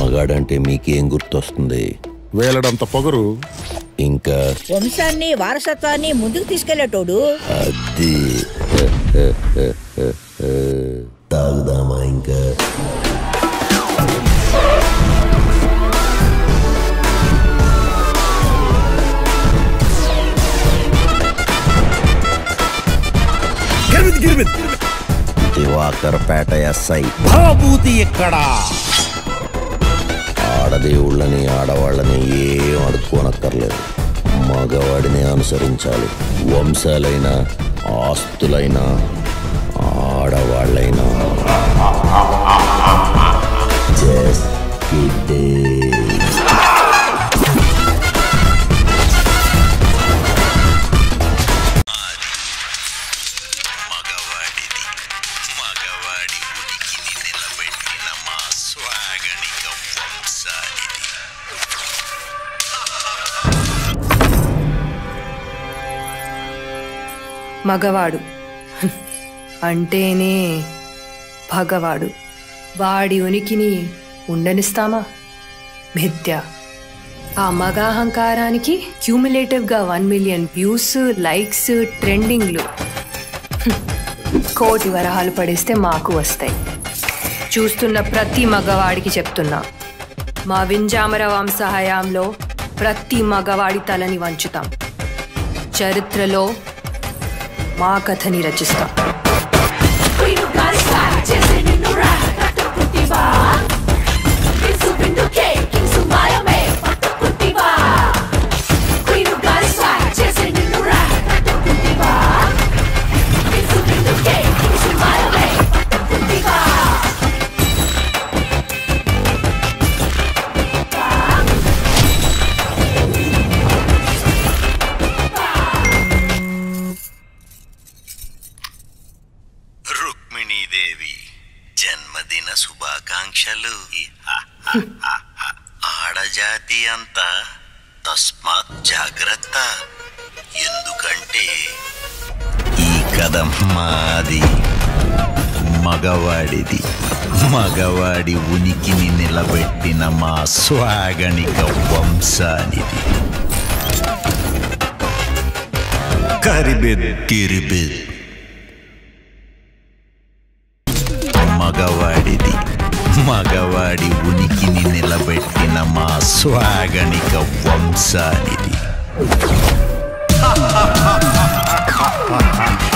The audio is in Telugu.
మగాడంటే మీకేం గుర్తొస్తుంది వేలడంత పొగరు ఇంకా వంశాన్ని వారసత్వాన్ని ముందుకు తీసుకెళ్లేటోడు అది తాగుదామా ఇంకా దివాకర్ పేట ఎస్ఐ భాభూతి ఎక్కడా ఆడదేవుళ్ళని ఆడవాళ్ళని ఏం అడుక్కోనక్కర్లేదు మగవాడిని అనుసరించాలి వంశాలైనా ఆస్తులైనా ఆడవాళ్ళైనా Just kidding. మగవాడిది మగవాడి ఉనికిని నిలబెట్టిన మా స్వాగణిక వంశానిది మగవాడు హ్మ్. అంటేనే భగవాడు వాడి ఉనికిని ఉండనిస్తామా మిథ్య ఆ మగాహంకారానికి క్యూములేటివ్గా వన్ మిలియన్ వ్యూస్ లైక్స్ ట్రెండింగ్లు హ్మ్. కోటి వరహాలు పడేస్తే మాకు వస్తాయి చూస్తున్న ప్రతి మగవాడికి చెప్తున్నా మా వింజామర వంశ హయాంలో ప్రతి మగవాడి తలని వంచుతాం చరిత్రలో మా కథని రచిస్తాం రుక్మిణీదేవి జన్మదిన శుభాకాంక్షలు ఆడజాతి అంతా తస్మాత్ జాగ్రత్త ఎందుకంటే ఈ కథ మాది మగవాడిది మగవాడి ఉనికిని నిలబెట్టిన మా స్వాగణిక వంశానిది కరిబెద్ కిరిబెద్ మగవాడిది మగవాడి ఉనికిని నిలబెట్టిన మా స్వాగణిక వంశానిది